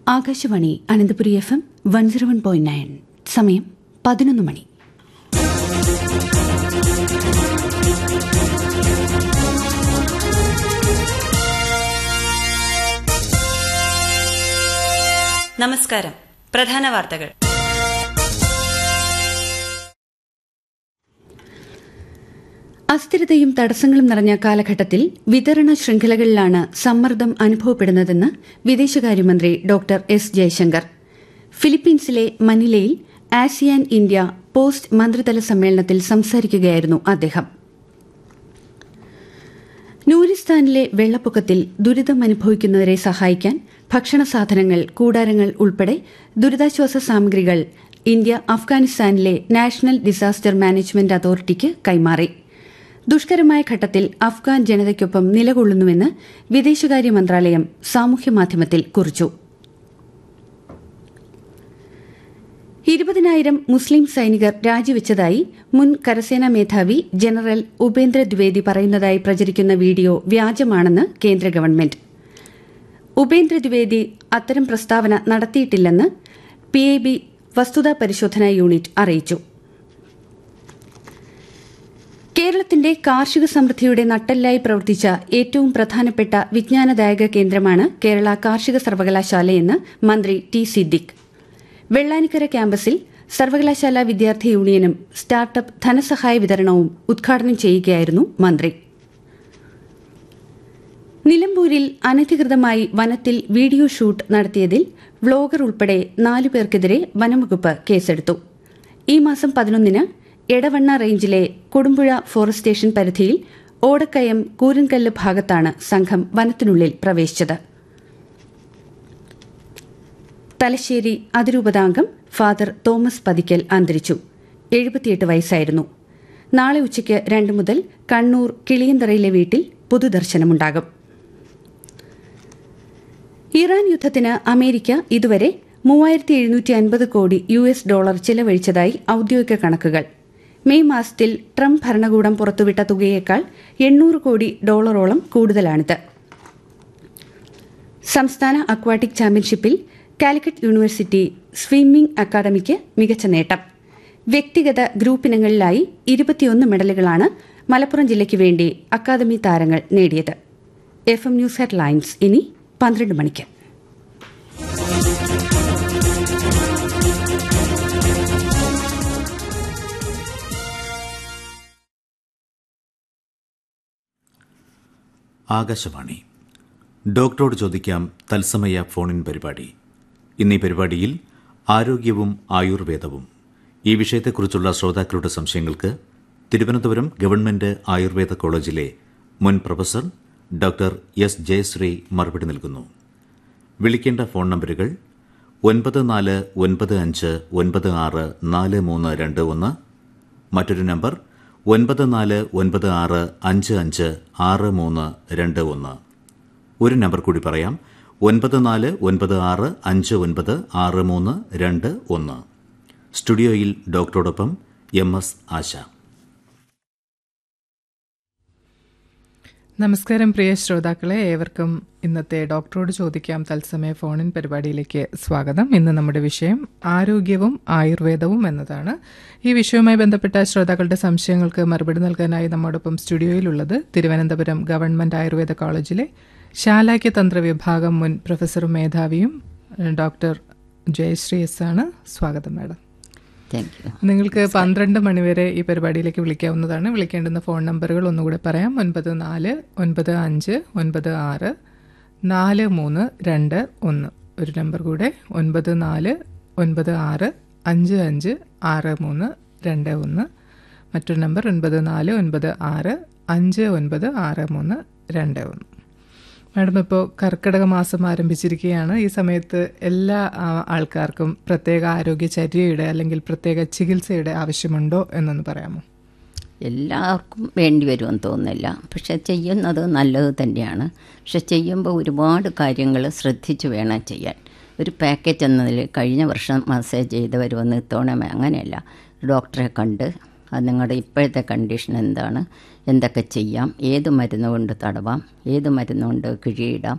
Akashvani Ananthapuri F M one zero one point nine സമയം പതിനൊന്ന് മണി നമസ്കാരം പ്രധാന വാർത്തകൾ അസ്ഥിരതയും തടസ്സങ്ങളും നിറഞ്ഞ കാലഘട്ടത്തിൽ വിതരണ ശൃംഖലകളിലാണ് സമ്മർദ്ദം അനുഭവപ്പെടുന്നതെന്ന് വിദേശകാര്യമന്ത്രി ഡോക്ടർ എസ് ജയശങ്കർ ഫിലിപ്പീൻസിലെ മനിലയിൽ ആസിയാൻ ഇന്ത്യ പോസ്റ്റ് മന്ത്രിതല സമ്മേളനത്തിൽ സംസാരിക്കുകയായിരുന്നു അദ്ദേഹം നൂരിസ്ഥാനിലെ വെള്ളപ്പൊക്കത്തിൽ ദുരിതം അനുഭവിക്കുന്നവരെ സഹായിക്കാൻ ഭക്ഷണ സാധനങ്ങൾ കൂടാരങ്ങൾ ഉൾപ്പെടെ ദുരിതാശ്വാസ സാമഗ്രികൾ ഇന്ത്യ അഫ്ഗാനിസ്ഥാനിലെ നാഷണൽ ഡിസാസ്റ്റർ മാനേജ്മെന്റ് അതോറിറ്റിക്ക് കൈമാറി ദുഷ്കരമായ ഘട്ടത്തിൽ അഫ്ഗാൻ ജനതയ്ക്കൊപ്പം നിലകൊള്ളുന്നുവെന്ന് വിദേശകാര്യ മന്ത്രാലയം സാമൂഹ്യമാധ്യമത്തിൽ കുറിച്ചു ഇരുപതിനായിരം മുസ്ലിം സൈനികർ രാജിവെച്ചതായി മുൻ കരസേനാ മേധാവി ജനറൽ ഉപേന്ദ്ര ദ്വിവേദി പറയുന്നതായി പ്രചരിക്കുന്ന വീഡിയോ വ്യാജമാണെന്ന് കേന്ദ്ര ഗവൺമെന്റ് ഉപേന്ദ്ര ദ്വിവേദി അത്തരം പ്രസ്താവന നടത്തിയിട്ടില്ലെന്ന് പി എ ബി വസ്തുതാ പരിശോധനാ യൂണിറ്റ് അറിയിച്ചു കേരളത്തിന്റെ കാർഷിക സമൃദ്ധിയുടെ നട്ടെല്ലായി പ്രവർത്തിച്ച ഏറ്റവും പ്രധാനപ്പെട്ട വിജ്ഞാനദായക കേന്ദ്രമാണ് കേരള കാർഷിക സർവകലാശാലയെന്ന് മന്ത്രി ടി സിദ്ദിഖ് വെള്ളാനിക്കര ക്യാമ്പസിൽ സർവകലാശാല വിദ്യാർത്ഥി യൂണിയനും സ്റ്റാർട്ടപ്പ് ധനസഹായ വിതരണവും ഉദ്ഘാടനം ചെയ്യുകയായിരുന്നു മന്ത്രി നിലമ്പൂരിൽ അനധികൃതമായി വനത്തിൽ വീഡിയോ ഷൂട്ട് നടത്തിയതിൽ വ്ളോഗർ ഉൾപ്പെടെ നാലു പേർക്കെതിരെ വനംവകുപ്പ് കേസെടുത്തു ഈ മാസം പതിനൊന്നിന് എടവണ്ണ റേഞ്ചിലെ കൊടുമ്പുഴ ഫോറസ്റ്റ് സ്റ്റേഷൻ പരിധിയിൽ ഓടക്കയം കൂരൻകല്ല് ഭാഗത്താണ് സംഘം വനത്തിനുള്ളിൽ പ്രവേശിച്ചത് തലശ്ശേരി അതിരൂപതാംഗം ഫാദർ തോമസ് പതിക്കൽ അന്തരിച്ചു എഴുപത്തിയെട്ട് വയസ്സായിരുന്നു നാളെ ഉച്ചയ്ക്ക് രണ്ട് മുതൽ കണ്ണൂർ കിളിയന്തറയിലെ വീട്ടിൽ പൊതുദർശനമുണ്ടാകും ഇറാൻ യുദ്ധത്തിന് അമേരിക്ക ഇതുവരെ മൂവായിരത്തി എഴുന്നൂറ്റി അൻപത് കോടി യു എസ് ഡോളർ ചെലവഴിച്ചതായി ഔദ്യോഗിക കണക്കുകൾ മെയ് മാസത്തിൽ ട്രംപ് ഭരണകൂടം പുറത്തുവിട്ട തുകയേക്കാൾ എണ്ണൂറ് കോടി ഡോളറോളം കൂടുതലാണിത് സംസ്ഥാന അക്വാട്ടിക് ചാമ്പ്യൻഷിപ്പിൽ കാലിക്കറ്റ് യൂണിവേഴ്സിറ്റി സ്വിമ്മിംഗ് അക്കാദമിക്ക് മികച്ച നേട്ടം വ്യക്തിഗത ഗ്രൂപ്പിനങ്ങളിലായി ഇരുപത്തിയൊന്ന് മെഡലുകളാണ് മലപ്പുറം ജില്ലയ്ക്ക് വേണ്ടി അക്കാദമി താരങ്ങൾ നേടിയത് എഫ് എം ന്യൂസ് ഹെഡ്ലൈൻസ് ഇനി പന്ത്രണ്ട് മണിക്ക് ആകാശവാണി ഡോക്ടറോട് ചോദിക്കാം തത്സമയ ഫോണിൻ പരിപാടി ഇന്നീ പരിപാടിയിൽ ആരോഗ്യവും ആയുർവേദവും ഈ വിഷയത്തെക്കുറിച്ചുള്ള ശ്രോതാക്കളുടെ സംശയങ്ങൾക്ക് തിരുവനന്തപുരം ഗവൺമെന്റ് ആയുർവേദ കോളേജിലെ മുൻ പ്രൊഫസർ ഡോക്ടർ എസ് ജയശ്രീ മറുപടി നൽകുന്നു വിളിക്കേണ്ട ഫോൺ നമ്പറുകൾ ഒൻപത് നാല് ഒൻപത് അഞ്ച് ഒൻപത് ആറ് നാല് മൂന്ന് രണ്ട് ഒന്ന് മറ്റൊരു നമ്പർ ഒൻപത് നാല് ഒൻപത് ആറ് അഞ്ച് അഞ്ച് ആറ് മൂന്ന് രണ്ട് ഒന്ന് ഒരു നമ്പർ കൂടി പറയാം ഒൻപത് നാല് ഒൻപത് ആറ് അഞ്ച് ഒൻപത് ആറ് മൂന്ന് രണ്ട് ഒന്ന് സ്റ്റുഡിയോയിൽ ഡോക്ടറോടൊപ്പം എം എസ് ആശ നമസ്കാരം പ്രിയ ശ്രോതാക്കളെ ഏവർക്കും ഇന്നത്തെ ഡോക്ടറോട് ചോദിക്കാം തത്സമയ ഫോണിൻ പരിപാടിയിലേക്ക് സ്വാഗതം ഇന്ന് നമ്മുടെ വിഷയം ആരോഗ്യവും ആയുർവേദവും എന്നതാണ് ഈ വിഷയവുമായി ബന്ധപ്പെട്ട ശ്രോതാക്കളുടെ സംശയങ്ങൾക്ക് മറുപടി നൽകാനായി നമ്മോടൊപ്പം സ്റ്റുഡിയോയിലുള്ളത് തിരുവനന്തപുരം ഗവൺമെന്റ് ആയുർവേദ കോളേജിലെ ശാലാക്യ തന്ത്ര വിഭാഗം മുൻ പ്രൊഫസറും മേധാവിയും ഡോക്ടർ ജയശ്രീ എസ് ആണ് സ്വാഗതം മാഡം താങ്ക് യു നിങ്ങൾക്ക് പന്ത്രണ്ട് മണിവരെ ഈ പരിപാടിയിലേക്ക് വിളിക്കാവുന്നതാണ് വിളിക്കേണ്ടുന്ന ഫോൺ നമ്പറുകൾ ഒന്നുകൂടെ പറയാം ഒൻപത് നാല് ഒൻപത് അഞ്ച് ഒൻപത് ആറ് നാല് മൂന്ന് രണ്ട് ഒന്ന് ഒരു നമ്പർ കൂടെ ഒൻപത് നാല് ഒൻപത് ആറ് അഞ്ച് അഞ്ച് ആറ് മൂന്ന് രണ്ട് ഒന്ന് മറ്റൊരു നമ്പർ ഒൻപത് നാല് ഒൻപത് ആറ് അഞ്ച് ഒൻപത് ആറ് മൂന്ന് രണ്ട് ഒന്ന് മാഡം ഇപ്പോൾ കർക്കിടക മാസം ആരംഭിച്ചിരിക്കുകയാണ് ഈ സമയത്ത് എല്ലാ ആ, ആൾക്കാർക്കും പ്രത്യേക ആരോഗ്യചര്യയുടെ അല്ലെങ്കിൽ പ്രത്യേക ചികിത്സയുടെ ആവശ്യമുണ്ടോ എന്നൊന്ന് പറയാമോ എല്ലാവർക്കും വേണ്ടി വരുമെന്ന് തോന്നുന്നില്ല പക്ഷെ ചെയ്യുന്നത് നല്ലത് തന്നെയാണ് പക്ഷെ ചെയ്യുമ്പോൾ ഒരുപാട് കാര്യങ്ങൾ ശ്രദ്ധിച്ച് വേണം ചെയ്യാൻ ഒരു പാക്കേജ് എന്നതിൽ കഴിഞ്ഞ വർഷം മസാജ് ചെയ്തവർ വന്ന് ഇത്തവണ അങ്ങനെയല്ല ഡോക്ടറെ കണ്ട് അത് നിങ്ങളുടെ ഇപ്പോഴത്തെ കണ്ടീഷൻ എന്താണ് എന്തൊക്കെ ചെയ്യാം ഏത് മരുന്ന് കൊണ്ട് തടവാം ഏത് മരുന്ന് കൊണ്ട് കിഴിയിടാം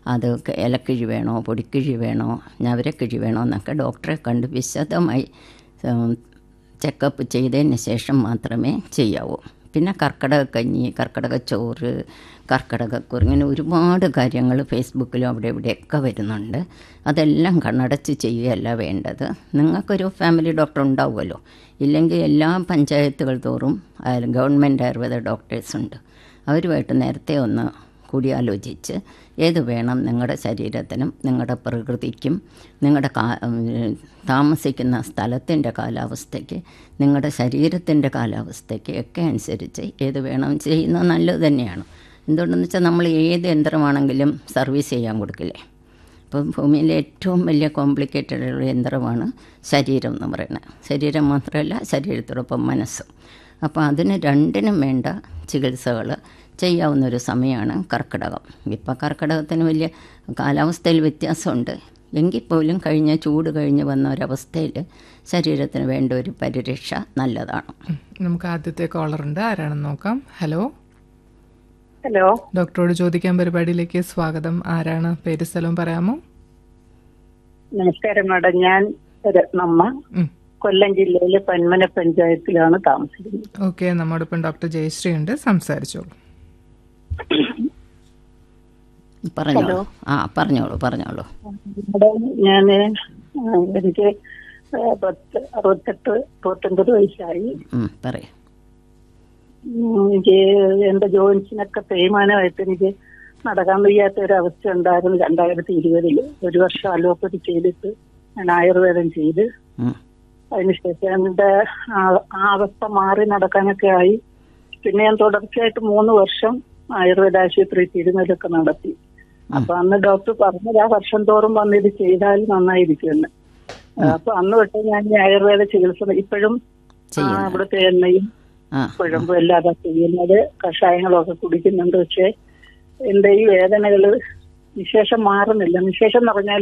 അതൊക്കെ ഇലക്കിഴി വേണോ പൊടിക്കിഴി വേണോ ഞവരക്കിഴി വേണോ എന്നൊക്കെ ഡോക്ടറെ കണ്ട് വിശദമായി ചെക്കപ്പ് ചെയ്തതിന് ശേഷം മാത്രമേ ചെയ്യാവൂ പിന്നെ കർക്കിടക കഞ്ഞി കർക്കിടക ചോറ് കർക്കിടകക്കുറി ഇങ്ങനെ ഒരുപാട് കാര്യങ്ങൾ ഫേസ്ബുക്കിലും അവിടെ ഇവിടെയൊക്കെ വരുന്നുണ്ട് അതെല്ലാം കണ്ണടച്ച് ചെയ്യുകയല്ല വേണ്ടത് നിങ്ങൾക്കൊരു ഫാമിലി ഡോക്ടർ ഉണ്ടാവുമല്ലോ ഇല്ലെങ്കിൽ എല്ലാ പഞ്ചായത്തുകൾ തോറും ഗവൺമെൻറ് ആയുർവേദ ഡോക്ടേഴ്സുണ്ട് അവരുമായിട്ട് നേരത്തെ ഒന്ന് കൂടിയാലോചിച്ച് ഏത് വേണം നിങ്ങളുടെ ശരീരത്തിനും നിങ്ങളുടെ പ്രകൃതിക്കും നിങ്ങളുടെ കാ താമസിക്കുന്ന സ്ഥലത്തിൻ്റെ കാലാവസ്ഥയ്ക്ക് നിങ്ങളുടെ ശരീരത്തിൻ്റെ കാലാവസ്ഥയ്ക്ക് ഒക്കെ അനുസരിച്ച് ഏത് വേണം ചെയ്യുന്നത് നല്ലത് തന്നെയാണ് എന്തുകൊണ്ടെന്ന് വെച്ചാൽ നമ്മൾ ഏത് യന്ത്രമാണെങ്കിലും സർവീസ് ചെയ്യാൻ കൊടുക്കില്ലേ അപ്പം ഭൂമിയിലെ ഏറ്റവും വലിയ കോംപ്ലിക്കേറ്റഡ് ഉള്ള യന്ത്രമാണ് ശരീരം എന്ന് പറയുന്നത് ശരീരം മാത്രമല്ല ശരീരത്തോടൊപ്പം മനസ്സും അപ്പോൾ അതിന് രണ്ടിനും വേണ്ട ചികിത്സകൾ ചെയ്യാവുന്ന ഒരു സമയമാണ് കർക്കിടകം ഇപ്പം കർക്കിടകത്തിന് വലിയ കാലാവസ്ഥയിൽ വ്യത്യാസമുണ്ട് എങ്കിൽ പോലും കഴിഞ്ഞ ചൂട് കഴിഞ്ഞ് വന്ന ഒരവസ്ഥയിൽ ശരീരത്തിന് വേണ്ട ഒരു പരിരക്ഷ നല്ലതാണ് നമുക്ക് ആദ്യത്തെ കോളറുണ്ട് ആരാണെന്ന് നോക്കാം ഹലോ ഹലോ ഡോക്ടറോട് ചോദിക്കാൻ പരിപാടിയിലേക്ക് സ്വാഗതം ആരാണ് പേര് സ്ഥലവും പറയാമോ നമസ്കാരം മാഡം ഞാൻ രത്നമ്മ ഉം. കൊല്ലം ജില്ലയിലെ പന്മന പഞ്ചായത്തിലാണ് താമസിക്കുന്നത് ഓക്കെ നമ്മോടൊപ്പം ഡോക്ടർ ജയശ്രീ ഉണ്ട് സംസാരിച്ചോളൂ പറഞ്ഞോളൂ ആ പറഞ്ഞോളൂ പറഞ്ഞോളൂ മാഡം ഞാൻ എനിക്ക് ആ, പത്ത് അറുപത്തെട്ട് അറുപത്തൊൻപത് വയസ്സായി ഉം, പറയൂ ഉം, എനിക്ക് എന്റെ ജോയിൻസിനൊക്കെ തേയ്മാനമായിട്ട് എനിക്ക് നടക്കാൻ വയ്യാത്ത ഒരു അവസ്ഥ ഉണ്ടായിരുന്നു രണ്ടായിരത്തി ഇരുപതില് ഒരു വർഷം അലോപ്പതി ചെയ്തിട്ട് ഞാൻ ആയുർവേദം ചെയ്ത് ഉം, അതിനുശേഷം എന്റെ ആ- ആ അവസ്ഥ മാറി നടക്കാനൊക്കെ ആയി പിന്നെ ഞാൻ തുടർച്ചയായിട്ട് മൂന്ന് വർഷം ആയുർവേദ ആശുപത്രി തിരുമലൊക്കെ നടത്തി അപ്പൊ അന്ന് ഡോക്ടർ പറഞ്ഞത് ആ വർഷം തോറും വന്ന് ഇത് ചെയ്താൽ നന്നായിരിക്കുമെന്ന് അപ്പൊ അന്ന് തൊട്ട് ഞാൻ ഈ ആയുർവേദ ചികിത്സ ഇപ്പോഴും ആ, ഇവിടുത്തെ എണ്ണയും ആ കുഴമ്പും എല്ലാം അതാ ചെയ്യുന്നത് കഷായങ്ങളൊക്കെ കുടിക്കുന്നുണ്ട് പക്ഷെ എന്റെ ഈ വേദനകള് വിശേഷം മാറുന്നില്ല വിശേഷം എന്ന് പറഞ്ഞാൽ